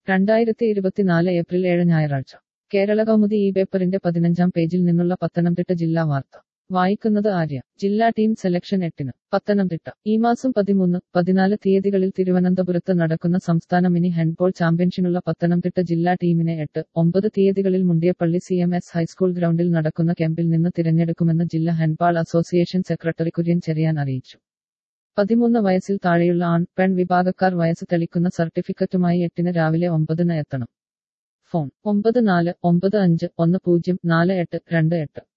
രണ്ടായിരത്തി ഇരുപത്തിനാല് ഏപ്രിൽ ഏഴ് ഞായറാഴ്ച കേരള കൗമുദി ഈ പേപ്പറിന്റെ പതിനഞ്ചാം പേജിൽ നിന്നുള്ള പത്തനംതിട്ട ജില്ലാ വാർത്ത വായിക്കുന്നത് ആര്യ ജില്ലാ ടീം സെലക്ഷൻ എട്ടിന് പത്തനംതിട്ട ഈ മാസം പതിമൂന്ന് പതിനാല് തീയതികളിൽ തിരുവനന്തപുരത്ത് നടക്കുന്ന സംസ്ഥാന മിനി ഹാൻഡ്ബോൾ ചാമ്പ്യൻഷിനുള്ള പത്തനംതിട്ട ജില്ലാ ടീമിനെ എട്ട് ഒമ്പത് തീയതികളിൽ Mundiyappally C M S high school ഗ്രൗണ്ടിൽ നടക്കുന്ന ക്യാമ്പിൽ നിന്ന് തിരഞ്ഞെടുക്കുമെന്ന് ജില്ലാ handball association secretary Kurian Cherian അറിയിച്ചു പതിമൂന്ന് വയസ്സിൽ താഴെയുള്ള ആൺ പെൺ വിഭാഗക്കാർ വയസ്സ് തെളിക്കുന്ന സർട്ടിഫിക്കറ്റുമായി എട്ടിന് രാവിലെ ഒമ്പതിന് എത്തണം ഫോൺ ഒമ്പത് നാല് ഒമ്പത് അഞ്ച് ഒന്ന് പൂജ്യം നാല് എട്ട് രണ്ട് എട്ട്